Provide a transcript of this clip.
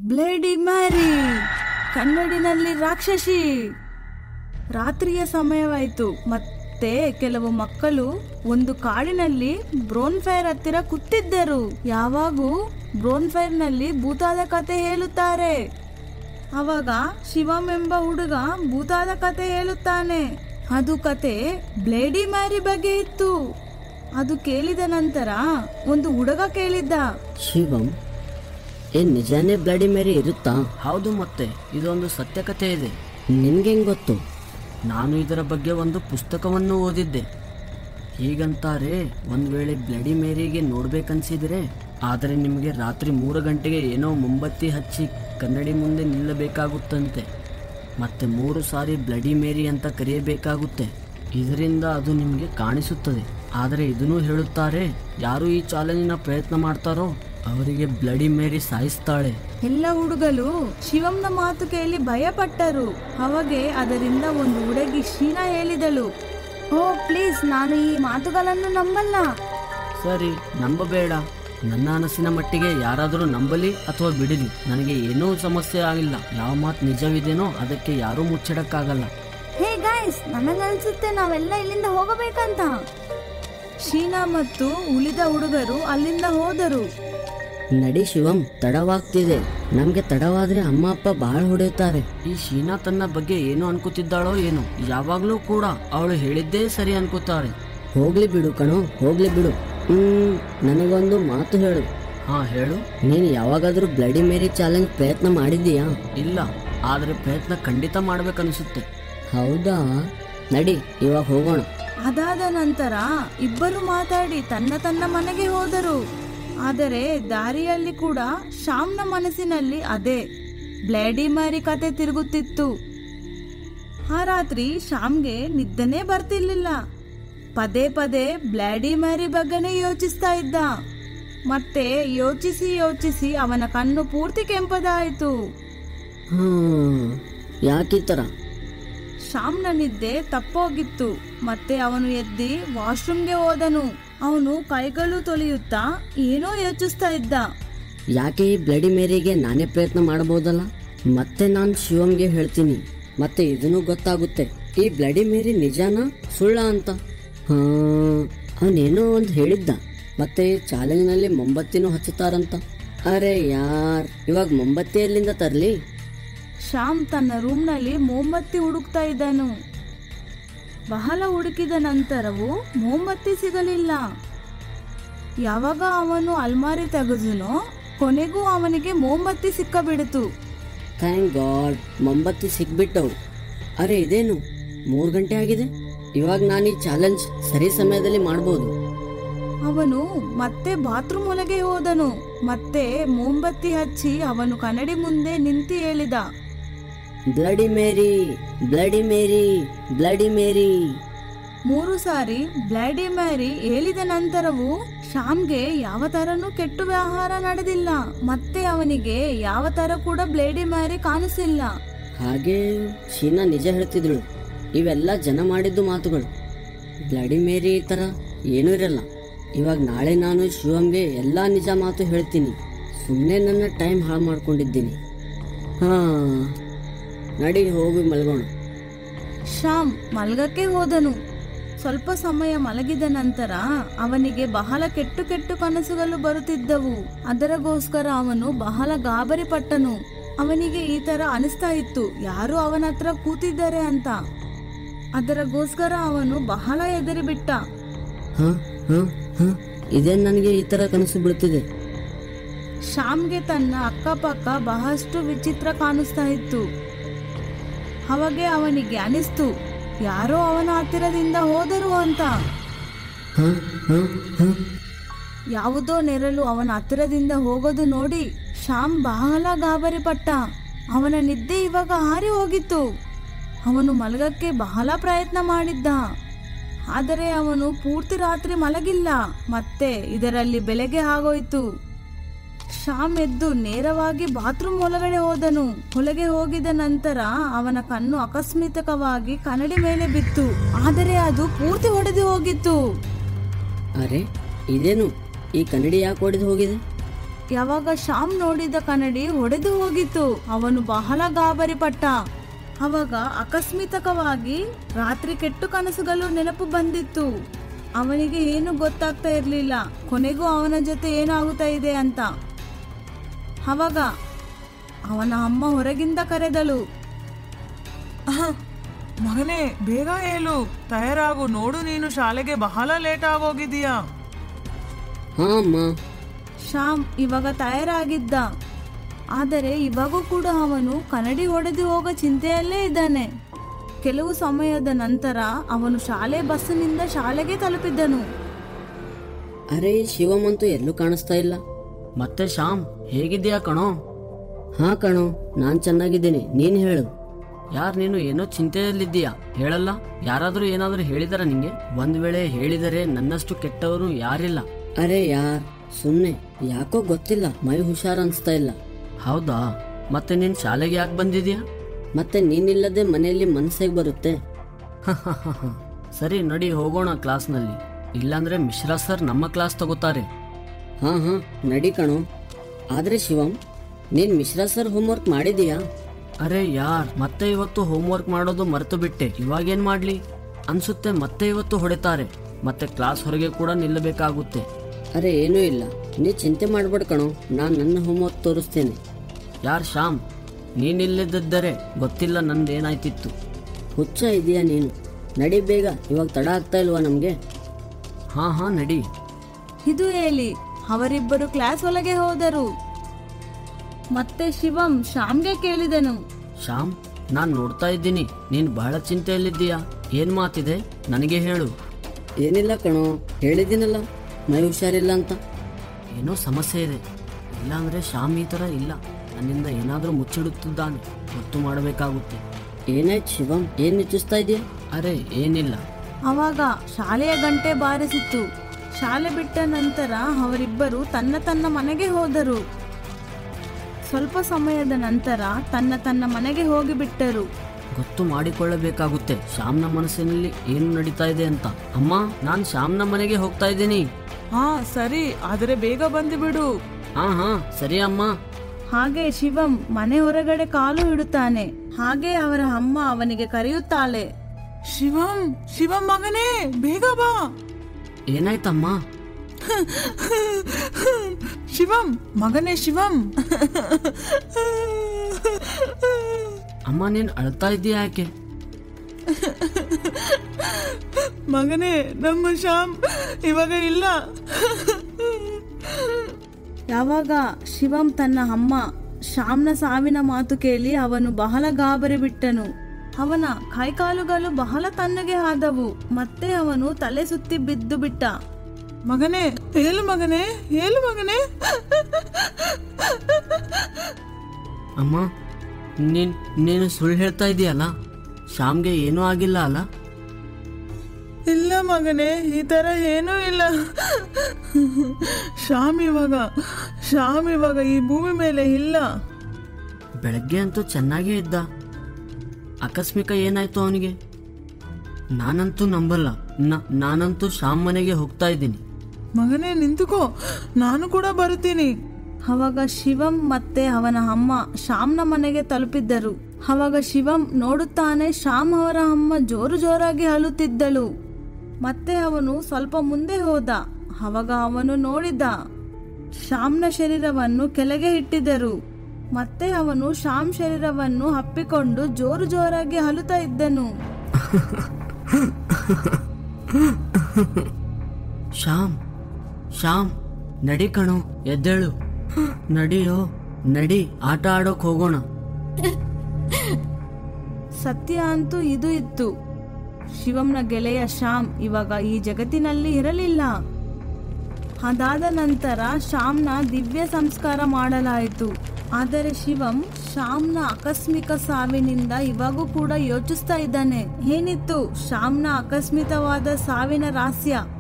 bloody marry ಕನ್ನಡಿನಲ್ಲಿ ರಾಕ್ಷಸಿ ರಾತ್ರಿಯ ಸಮಯವಾಯಿತು ಮತ್ತೆ ಕೆಲವು ಮಕ್ಕಳು ಒಂದು ಕಾಡಿನಲ್ಲಿ ಬ್ರೋನ್ ಫೈರ್ ಹತ್ತಿರ ಕೂತಿದ್ದರು ಯಾವಾಗೂ ಬ್ರೋನ್ ಫೈರ್ ನಲ್ಲಿ ಭೂತಾದ ಕತೆ ಹೇಳುತ್ತಾರೆ ಅವಾಗ ಶಿವಂ ಎಂಬ ಹುಡುಗ ಭೂತಾದ ಕತೆ ಹೇಳುತ್ತಾನೆ ಅದು ಕತೆ ಬ್ಲೇಡಿ ಮ್ಯಾರಿ ಬಗ್ಗೆ ಇತ್ತು ಅದು ಕೇಳಿದ ನಂತರ ಒಂದು ಹುಡುಗ ಕೇಳಿದ್ದ ಶಿವಂ ಏನ್ ನಿಜಾನೇ ಬ್ಲಡಿ ಮೇರಿ ಇರುತ್ತಾ ಹೌದು ಮತ್ತೆ ಇದೊಂದು ಸತ್ಯಕಥೆ ಇದೆ ನಿನ್ಗೆ ಹೆಂಗ್ ಗೊತ್ತು ನಾನು ಇದರ ಬಗ್ಗೆ ಒಂದು ಪುಸ್ತಕವನ್ನು ಓದಿದ್ದೆ ಹೀಗಂತಾರೆ ಒಂದು ವೇಳೆ ಬ್ಲಡಿ ಮೇರಿಗೆ ನೋಡ್ಬೇಕನ್ಸಿದ್ರೆ ಆದರೆ ನಿಮಗೆ ರಾತ್ರಿ ಮೂರು ಗಂಟೆಗೆ ಏನೋ ಮೊಂಬತ್ತಿ ಹಚ್ಚಿ ಕನ್ನಡಿ ಮುಂದೆ ನಿಲ್ಲಬೇಕಾಗುತ್ತಂತೆ ಮತ್ತೆ ಮೂರು ಸಾರಿ ಬ್ಲಡಿ ಮೇರಿ ಅಂತ ಕರೆಯಬೇಕಾಗುತ್ತೆ ಇದರಿಂದ ಅದು ನಿಮಗೆ ಕಾಣಿಸುತ್ತದೆ ಆದರೆ ಇದನ್ನು ಹೇಳುತ್ತಾರೆ ಯಾರು ಈ ಚಾಲೆಂಜಿನ ಪ್ರಯತ್ನ ಮಾಡ್ತಾರೋ ಅವರಿಗೆ ಬ್ಲಡಿ ಮೇರಿ ಸಾಯಿಸ್ತಾಳೆ ಎಲ್ಲ ಹುಡುಗರು ಶಿವಂನ ಮಾತು ಕೇಳಿ ಭಯಪಟ್ಟರು ಅವಾಗೆ ಅದರಿಂದ ಒಂದು ಹುಡುಗಿ ಶೀನಾ ಹೇಳಿದಳು ಓ ಪ್ಲೀಸ್ ನಾನು ಈ ಮಾತುಗಳನ್ನು ನಂಬಲ್ಲ ಸರಿ ನಂಬಬೇಡ ನನ್ನ ಅನಸಿನ ಮಟ್ಟಿಗೆ ಯಾರಾದರೂ ನಂಬಲಿ ಅಥವಾ ಬಿಡಲಿ ನನಗೆ ಏನೂ ಸಮಸ್ಯೆ ಆಗಿಲ್ಲ ಯಾವ ಮಾತು ನಿಜವಿದೆನೋ ಅದಕ್ಕೆ ಯಾರೂ ಮುಚ್ಚಿಡಕ್ಕಾಗಲ್ಲ ಹೇ ಗಾಯ್ಸ್ ನನಗನ್ಸುತ್ತೆ ನಾವೆಲ್ಲ ಇಲ್ಲಿಂದ ಹೋಗಬೇಕಂತ ಶೀನಾ ಮತ್ತು ಉಳಿದ ಹುಡುಗರು ಅಲ್ಲಿಂದ ಹೋದರು ನಡಿ ಶಿವಂ ತಡವಾಗ್ತಿದೆ ನಮ್ಗೆ ತಡವಾದ್ರೆ ಅಮ್ಮ ಅಪ್ಪ ಬಹಳ ಹೊಡೆಯುತ್ತಾರೆ ಈ ಶೀನಾ ತನ್ನ ಬಗ್ಗೆ ಏನು ಅನ್ಕೋತಿದ್ದಾಳೋ ಏನೋ ಯಾವಾಗಲೂ ಕೂಡ ಅವಳು ಹೇಳಿದ್ದೇ ಸರಿ ಅನ್ಕೋತಾಳೆ ಹೋಗ್ಲಿ ಬಿಡು ಕಣೋ ಹೋಗ್ಲಿ ಬಿಡು ಹ್ಮ್ ನನಗೊಂದು ಮಾತು ಹೇಳು ಹಾ ಹೇಳು ನೀನು ಯಾವಾಗಾದ್ರೂ ಬ್ಲಡಿ ಮೇರಿ ಚಾಲೆಂಜ್ ಪ್ರಯತ್ನ ಮಾಡಿದೀಯಾ ಇಲ್ಲ ಆದರೆ ಪ್ರಯತ್ನ ಖಂಡಿತ ಮಾಡ್ಬೇಕನ್ಸುತ್ತೆ ಹೌದಾ ನಡಿ ಇವಾಗ ಹೋಗೋಣ ಅದಾದ ನಂತರ ಇಬ್ಬರು ಮಾತಾಡಿ ತನ್ನ ತನ್ನ ಮನೆಗೆ ಹೋದರು ಆದರೆ ದಾರಿಯಲ್ಲಿ ಕೂಡ ಶ್ಯಾಮ್ನ ಮನಸ್ಸಿನಲ್ಲಿ ಅದೇ ಬ್ಲೇಡಿ ಮಾರಿ ಕತೆ ತಿರುಗುತ್ತಿತ್ತು ಆ ರಾತ್ರಿ ಶ್ಯಾಮ್ಗೆ ನಿದ್ದೆನೇ ಬರ್ತಿರ್ಲಿಲ್ಲ ಪದೇ ಪದೇ ಬ್ಲ್ಯಾಡಿ ಮ್ಯಾರಿ ಬಗ್ಗೆನೇ ಯೋಚಿಸ್ತಾ ಇದ್ದ ಮತ್ತೆ ಯೋಚಿಸಿ ಯೋಚಿಸಿ ಅವನ ಕಣ್ಣು ಪೂರ್ತಿ ಕೆಂಪದಾಯಿತು ಹ್ಮ್ ಯಾಕೀ ಥರ ಶ್ಯಾಮ್ನ ನಿದ್ದೆ ತಪ್ಪೋಗಿತ್ತು ಮತ್ತೆ ಅವನು ಎದ್ದಿ ವಾಶ್ರೂಮ್ಗೆ ಹೋದನು ಅವನು ಕೈಗಳು ತೊಳೆಯುತ್ತಾ ಏನೋ ಯೋಚಿಸ್ತಾ ಇದ್ದ ಯಾಕೆ ಈ ಬ್ಲಡಿ ಮೇರಿಗೆ ನಾನೇ ಪ್ರಯತ್ನ ಮಾಡಬಹುದಲ್ಲ ಮತ್ತೆ ನಾನು ಶಿವಂಗೆ ಹೇಳ್ತೀನಿ ಮತ್ತೆ ಇದನ್ನು ಗೊತ್ತಾಗುತ್ತೆ ಈ ಬ್ಲಡಿ ಮೇರಿ ನಿಜಾನ ಸುಳ್ಳ ಅಂತ ಹಾ ಅವನೇನೋ ಒಂದು ಹೇಳಿದ್ದ ಮತ್ತೆ ಈ ಚಾಲೆಂಜ್ನಲ್ಲಿ ಮೊಂಬತ್ತಿನೂ ಹಚ್ಚುತ್ತಾರಂತ ಅರೆ ಯಾರ್ ಇವಾಗ ಮೊಂಬತ್ತಿ ಎಲ್ಲಿಂದ ತರಲಿ ಶ್ಯಾಮ್ ತನ್ನ ರೂಮ್ನಲ್ಲಿ ಮೊಂಬತ್ತಿ ಹುಡುಕ್ತಾ ಇದ್ದನು ಬಹಳ ಹುಡುಕಿದ ನಂತರವೂ ಮೊಂಬತ್ತಿ ಸಿಗಲಿಲ್ಲ ಯಾವಾಗ ಅವನು ಅಲ್ಮಾರಿ ತೆಗೆದನೋ ಕೊನೆಗೂ ಅವನಿಗೆ ಮೊಂಬತ್ತಿ ಸಿಕ್ಕಬಿಡಿತು ಥ್ಯಾಂಕ್ ಗಾಡ್ ಮೊಂಬತ್ತಿ ಸಿಕ್ಬಿಟ್ಟವು ಅರೆ ಇದೇನು ಮೂರು ಗಂಟೆ ಆಗಿದೆ ಇವಾಗ ನಾನು ಈ ಚಾಲೆಂಜ್ ಸರಿ ಸಮಯದಲ್ಲಿ ಮಾಡ್ಬೋದು ಅವನು ಮತ್ತೆ ಬಾತ್ರೂಮ್ ಒಳಗೆ ಹೋದನು ಮತ್ತೆ ಮೊಂಬತ್ತಿ ಹಚ್ಚಿ ಅವನು ಕನ್ನಡಿ ಮುಂದೆ ನಿಂತು ಹೇಳಿದ bloody Mary bloody Mary bloody Mary ಮೂರು ಸಾರಿ ಬ್ಲ್ಯಾಡಿ ಮ್ಯಾರಿ ಹೇಳಿದ ನಂತರವೂ ಶ್ಯಾಮ್ಗೆ ಯಾವ ತರನೂ ಕೆಟ್ಟ ವ್ಯವಹಾರ ನಡೆದಿಲ್ಲ ಮತ್ತೆ ಅವನಿಗೆ ಯಾವ ತರ ಕೂಡ ಬ್ಲೇಡಿ ಮ್ಯಾರಿ ಕಾಣಿಸಿಲ್ಲ ಹಾಗೆ ಶೀನಾ ನಿಜ ಹೇಳ್ತಿದ್ಳು ಇವೆಲ್ಲ ಜನ ಮಾಡಿದ್ದು ಮಾತುಗಳು ಬ್ಲಡಿ ಮೇರಿ ಈ ಥರ ಏನೂ ಇರಲ್ಲ ಇವಾಗ ನಾಳೆ ನಾನು ಶಿವಂಗೆ ಎಲ್ಲ ನಿಜ ಮಾತು ಹೇಳ್ತೀನಿ ಸುಮ್ಮನೆ ನನ್ನ ಟೈಮ್ ಹಾಳು ಮಾಡ್ಕೊಂಡಿದ್ದೀನಿ ಹಾ ನಡಿ ಹೋಗಿ ಮಲ್ಗೋಣ ಶ್ಯಾಮ್ ಮಲ್ಗಕ್ಕೆ ಹೋದನು ಸ್ವಲ್ಪ ಸಮಯ ಮಲಗಿದ ನಂತರ ಅವನಿಗೆ ಬಹಳ ಕೆಟ್ಟು ಕೆಟ್ಟು ಕನಸುಗಳು ಬರುತ್ತಿದ್ದವು ಅದರಗೋಸ್ಕರ ಅವನು ಬಹಳ ಗಾಬರಿ ಪಟ್ಟನು ಅವನಿಗೆ ಈ ತರ ಅನಿಸ್ತಾ ಇತ್ತು ಯಾರು ಅವನ ಹತ್ರ ಕೂತಿದ್ದಾರೆ ಅಂತ ಅದರಗೋಸ್ಕರ ಅವನು ಬಹಳ ಎದರಿ ಬಿಟ್ಟ ಹಾ ಹಾ ಹಾ ಇದೇನು ನನಗೆ ಈ ಥರ ಕನಸು ಬೀಳ್ತಿದೆ ಶ್ಯಾಮ್ಗೆ ತನ್ನ ಅಕ್ಕಪಕ್ಕ ಬಹಳಷ್ಟು ವಿಚಿತ್ರ ಕಾಣಿಸ್ತಾ ಇತ್ತು ಅವಾಗೆ ಅವನಿಗೆ ಅನಿಸ್ತು ಯಾರೋ ಅವನ ಹತ್ತಿರದಿಂದ ಹೋದರು ಅಂತ ಹಾ ಹಾ ಹಾ ಯಾವುದೋ ನೆರಳು ಅವನ ಹತ್ತಿರದಿಂದ ಹೋಗೋದು ನೋಡಿ ಶ್ಯಾಮ್ ಬಹಳ ಗಾಬರಿ ಪಟ್ಟ ಅವನ ನಿದ್ದೆ ಇವಾಗ ಹಾರಿ ಹೋಗಿತ್ತು ಅವನು ಮಲಗಕ್ಕೆ ಬಹಳ ಪ್ರಯತ್ನ ಮಾಡಿದ್ದ ಆದರೆ ಅವನು ಪೂರ್ತಿ ರಾತ್ರಿ ಮಲಗಿಲ್ಲ ಮತ್ತೆ ಇದರಲ್ಲಿ ಬೆಳಗ್ಗೆ ಆಗೋಯ್ತು ಶ್ಯಾಮ್ ಎದ್ದು ನೇರವಾಗಿ ಬಾತ್ರೂಮ್ ಒಳಗಡೆ ಹೋದನು ಒಳಗೆ ಹೋಗಿದ ನಂತರ ಅವನ ಕಣ್ಣು ಆಕಸ್ಮಿಕವಾಗಿ ಕನ್ನಡಿ ಮೇಲೆ ಬಿತ್ತು ಆದರೆ ಅದು ಪೂರ್ತಿ ಹೊಡೆದು ಹೋಗಿತ್ತು ಅರೆ ಇದೇನು ಈ ಕನ್ನಡಿ ಯಾಕೆ ಹೊಡೆದು ಹೋಗಿದೆ ಯಾವಾಗ ಶ್ಯಾಮ್ ನೋಡಿದ ಕನ್ನಡಿ ಒಡೆದು ಹೋಗಿತ್ತು ಅವನು ಬಹಳ ಗಾಬರಿ ಪಟ್ಟ ಅವಾಗ ಅಕಸ್ಮಿತಕವಾಗಿ ರಾತ್ರಿ ಕೆಟ್ಟು ಕನಸುಗಳು ನೆನಪು ಬಂದಿತ್ತು ಅವನಿಗೆ ಏನು ಗೊತ್ತಾಗ್ತಾ ಇರಲಿಲ್ಲ ಕೊನೆಗೂ ಅವನ ಜೊತೆ ಏನಾಗುತ್ತಾ ಇದೆ ಅಂತ ಅವಾಗ ಅವನ ಅಮ್ಮ ಹೊರಗಿಂದ ಕರೆದಳು ಅಹ್, ಮಗನೇ ಬೇಗ ಹೇಳು ತಯಾರಾಗು ನೋಡು ನೀನು ಶಾಲೆಗೆ ಬಹಳ ಲೇಟ್ ಆಗೋಗಿದೀಯಾ ಹಾ ಅಮ್ಮ ಶ್ಯಾಮ್ ಇವಾಗ ತಯಾರಾಗಿದ್ದ ಆದರೆ ಇವಾಗೂ ಕೂಡ ಅವನು ಕನ್ನಡಿ ಒಡೆದು ಹೋಗೋ ಚಿಂತೆಯಲ್ಲೇ ಇದ್ದಾನೆ ಕೆಲವು ಸಮಯದ ನಂತರ ಅವನು ಶಾಲೆ ಬಸ್ಸಿನಿಂದ ಶಾಲೆಗೆ ತಲುಪಿದ್ದನು ಅರೆ ಶಿವಮ್ ಅಂತೂ ಎಲ್ಲೂ ಕಾಣಿಸ್ತಾ ಇಲ್ಲ ಮತ್ತೆ ಶ್ಯಾಮ್ ಹೇಗಿದ್ಯಾ ಕಣೋ ಹಾ ಕಣೋ ನಾನ್ ಚೆನ್ನಾಗಿದ್ದೀನಿ ನೀನ್ ಹೇಳು ಯಾರ್ ನೀನು ಏನೋ ಚಿಂತೆಯಲ್ಲಿದ್ದೀಯಾ ಹೇಳಲ್ಲ ಯಾರಾದ್ರೂ ಏನಾದ್ರೂ ಹೇಳಿದಾರ ನಿಂಗೆ ಒಂದ್ ವೇಳೆ ಹೇಳಿದರೆ ನನ್ನಷ್ಟು ಕೆಟ್ಟವರು ಯಾರಿಲ್ಲ ಅರೆ ಯಾರ್ ಸುಮ್ನೆ ಯಾಕೋ ಗೊತ್ತಿಲ್ಲ ಮೈ ಹುಷಾರ್ ಅನ್ಸ್ತಾ ಇಲ್ಲ ಹೌದಾ ಮತ್ತೆ ನೀನ್ ಶಾಲೆಗೆ ಯಾಕೆ ಬಂದಿದ್ಯಾ ಮತ್ತೆ ನೀನಿಲ್ಲದೆ ಮನೆಯಲ್ಲಿ ಮನ್ಸಿಗೆ ಬರುತ್ತೆ ಸರಿ ನಡಿ ಹೋಗೋಣ ಕ್ಲಾಸ್ನಲ್ಲಿ ಇಲ್ಲಾಂದ್ರೆ ಮಿಶ್ರಾ ಸರ್ ನಮ್ಮ ಕ್ಲಾಸ್ ತಗೋತಾರೆ ಹಾ ಹಾ ನಡಿ ಕಣೋ ಆದ್ರೆ ಶಿವಮ್ ನೀನ್ ಮಿಶ್ರಾ ಸರ್ ಹೋಮ್ವರ್ಕ್ ಮಾಡಿದೀಯಾ ಅರೆ ಯಾರ್ ಮತ್ತೆ ಇವತ್ತು ಹೋಮ್ವರ್ಕ್ ಮಾಡೋದು ಮರೆತು ಬಿಟ್ಟೆ ಇವಾಗೇನ್ ಮಾಡ್ಲಿ ಅನ್ಸುತ್ತೆ ಮತ್ತೆ ಇವತ್ತು ಹೊಡೆತಾರೆ ಮತ್ತೆ ಕ್ಲಾಸ್ ಹೊರಗೆ ಕೂಡ ನಿಲ್ಲಬೇಕಾಗುತ್ತೆ ಅರೆ ಏನೂ ಇಲ್ಲ ನೀ ಚಿಂತೆ ಮಾಡ್ಬೇಡ ಕಣೋ ನಾನ್ ನನ್ನ ಹೋಮ್ವರ್ಕ್ ತೋರಿಸ್ತೇನೆ ಯಾರ್ ಶ್ಯಾಮ್ ನೀನಿಲ್ಲದಿದ್ದರೆ ಗೊತ್ತಿಲ್ಲ ನಂದೇನಾಯ್ತಿತ್ತು ಹುಚ್ಚ ಇದೆಯಾ ನೀನು ನಡಿ ಬೇಗ ಇವಾಗ ತಡ ಆಗ್ತಾ ಇಲ್ವಾ ನಮ್ಗೆ ಹಾ ಹಾ ನಡಿ ಇದು ಹೇಳಿ ಅವರಿಬ್ಬರು ಕ್ಲಾಸ್ ಒಳಗೆ ಹೋದರು ಮತ್ತೆ ಶಿವಂ ಶ್ಯಾಮ್ಗೆ ಕೇಳಿದನು ಶ್ಯಾಮ್ ನಾನ್ ನೋಡ್ತಾ ಇದ್ದೀನಿ ನೀನ್ ಬಹಳ ಚಿಂತೆಯಲ್ಲಿದ್ದೀಯಾ ಏನ್ ಮಾತಿದೆ ನನಗೆ ಹೇಳು ಏನಿಲ್ಲ ಕಣೋ ಹೇಳಿದ್ದೀನಲ್ಲ ಮೈ ಹುಷಾರಿಲ್ಲ ಅಂತ ಏನೋ ಸಮಸ್ಯೆ ಇದೆ ಇಲ್ಲಾಂದ್ರೆ ಶ್ಯಾಮ್ ಈ ತರ ಇಲ್ಲ ನನ್ನಿಂದ ಏನಾದ್ರೂ ಮುಚ್ಚಿಡುತ್ತಿದ್ದಾನೆ ಗೊತ್ತು ಮಾಡಬೇಕಾಗುತ್ತೆ ಏನಾಯ್ತು ಶಿವಮ್ ಏನ್ ನಿಚ್ಚಿಸ್ತಾ ಇದೆಯಾ ಅರೆ ಏನಿಲ್ಲ ಅವಾಗ ಶಾಲೆಯ ಗಂಟೆ ಬಾರಿಸಿತ್ತು ಶಾಲೆ ಬಿಟ್ಟ ನಂತರ ಅವರಿಬ್ಬರು ತನ್ನ ತನ್ನ ಮನೆಗೆ ಹೋದರು ಸ್ವಲ್ಪ ಸಮಯದ ನಂತರ ತನ್ನ ತನ್ನ ಮನೆಗೆ ಹೋಗಿಬಿಟ್ಟರು ಗೊತ್ತು ಮಾಡಿಕೊಳ್ಳಬೇಕಾಗುತ್ತೆ ಶ್ಯಾಮ್ನ ಮನಸ್ಸಿನಲ್ಲಿ ಏನು ನಡೀತಾ ಇದೆ ಅಂತ ಅಮ್ಮ ನಾನ್ ಶ್ಯಾಮ್ನ ಮನೆಗೆ ಹೋಗ್ತಾ ಇದ್ದೀನಿ ಹಾ ಸರಿ ಆದರೆ ಬೇಗ ಬಂದು ಬಿಡು ಹಾ ಹಾ ಸರಿ ಅಮ್ಮ ಹಾಗೆ ಶಿವಂ ಮನೆ ಹೊರಗಡೆ ಕಾಲು ಇಡುತ್ತಾನೆ ಹಾಗೆ ಅವರ ಅಮ್ಮ ಅವನಿಗೆ ಕರೆಯುತ್ತಾಳೆ ಶಿವಂ ಶಿವಂ ಮಗನೇ ಬೇಗ ಬಾ ಏನಾಯ್ತಮ್ಮ ಶಿವಂ ಮಗನೇ ಶಿವಂ ಅಮ್ಮ ನೀನ್ ಅಳ್ತಾ ಇದ್ದೀಯ ಯಾಕೆ ಮಗನೇ ನಮ್ಮ ಶ್ಯಾಮ್ ಇವಾಗ ಇಲ್ಲ ಯಾವಾಗ ಶಿವಂ ತನ್ನ ಅಮ್ಮ ಶ್ಯಾಮ್ನ ಸಾವಿನ ಮಾತು ಕೇಳಿ ಅವನು ಬಹಳ ಗಾಬರಿ ಬಿಟ್ಟನು ಅವನ ಕೈಕಾಲುಗಳು ಬಹಳ ತಣ್ಣಗೆ ಆದವು ಮತ್ತೆ ಅವನು ತಲೆ ಸುತ್ತಿ ಬಿದ್ದು ಬಿಟ್ಟ ಮಗನೇ ಹೇಳು ಮಗನೇ ಹೇಳು ಮಗನೇ ಅಮ್ಮ ನೀನ್ ನೀನು ಸುಳ್ಳು ಹೇಳ್ತಾ ಇದೀಯಲ್ಲ ಶ್ಯಾಮ್ಗೆ ಏನೂ ಆಗಿಲ್ಲ ಅಲ್ಲ ಇಲ್ಲ ಮಗನೇ ಈ ತರ ಏನೂ ಇಲ್ಲ ಶ್ಯಾಮ್ ಇವಾಗ ಶ್ಯಾಮ್ ಇವಾಗ ಈ ಭೂಮಿ ಮೇಲೆ ಇಲ್ಲ ಬೆಳಗ್ಗೆ ಅಂತೂ ಚೆನ್ನಾಗೇ ಇದ್ದ ಆಕಸ್ಮಿಕ ಏನಾಯ್ತು ಅವನಿಗೆ ನಾನಂತೂ ನಂಬಲ್ಲ ನ- ನಾನಂತೂ ಶ್ಯಾಮ್ ಮನೆಗೆ ಹೋಗ್ತಾ ಇದ್ದೀನಿ ಮಗನೇ ನಿಂತುಕೋ ನಾನು ಕೂಡ ಬರುತ್ತೀನಿ ಅವಾಗ ಶಿವಂ ಮತ್ತೆ ಅವನ ಅಮ್ಮ ಶ್ಯಾಮ್ನ ಮನೆಗೆ ತಲುಪಿದ್ದರು ಅವಾಗ ಶಿವಂ ನೋಡುತ್ತಾನೆ ಶ್ಯಾಮ್ ಅವರ ಅಮ್ಮ ಜೋರು ಜೋರಾಗಿ ಅಳುತ್ತಿದ್ದಳು ಮತ್ತೆ ಅವನು ಸ್ವಲ್ಪ ಮುಂದೆ ಹೋದ ಅವಾಗ ಅವನು ನೋಡಿದ ಶ್ಯಾಮ್ನ ಶರೀರವನ್ನು ಕೆಳಗೆ ಇಟ್ಟಿದ್ದರು ಮತ್ತೆ ಅವನು ಶ್ಯಾಮ್ ಶರೀರವನ್ನು ಅಪ್ಪಿಕೊಂಡು ಜೋರು ಜೋರಾಗಿ ಅಳುತ್ತಾ ಇದ್ದನು ಶ್ಯಾಮ್ ಶ್ಯಾಮ್ ನಡಿ ಕಣೋ ಎದ್ದೇಳು ನಡಿಯೋ ನಡಿ ಆಟ ಆಡೋಕ್ ಹೋಗೋಣ ಸತ್ಯ ಅಂತೂ ಇದು ಇತ್ತು ಶಿವಂನ ಗೆಳೆಯ ಶ್ಯಾಮ್ ಇವಾಗ ಈ ಜಗತ್ತಿನಲ್ಲಿ ಇರಲಿಲ್ಲ ಅದಾದ ನಂತರ ಶ್ಯಾಮ್ನ ದಿವ್ಯ ಸಂಸ್ಕಾರ ಮಾಡಲಾಯಿತು ಆದರೆ ಶಿವಂ ಶ್ಯಾಮ್ನ ಆಕಸ್ಮಿಕ ಸಾವಿನಿಂದ ಇವಾಗೂ ಕೂಡ ಯೋಚಿಸ್ತಾ ಇದ್ದಾನೆ ಏನಿತ್ತು ಶ್ಯಾಮ್ನ ಆಕಸ್ಮಿಕವಾದ ಸಾವಿನ ರಹಸ್ಯ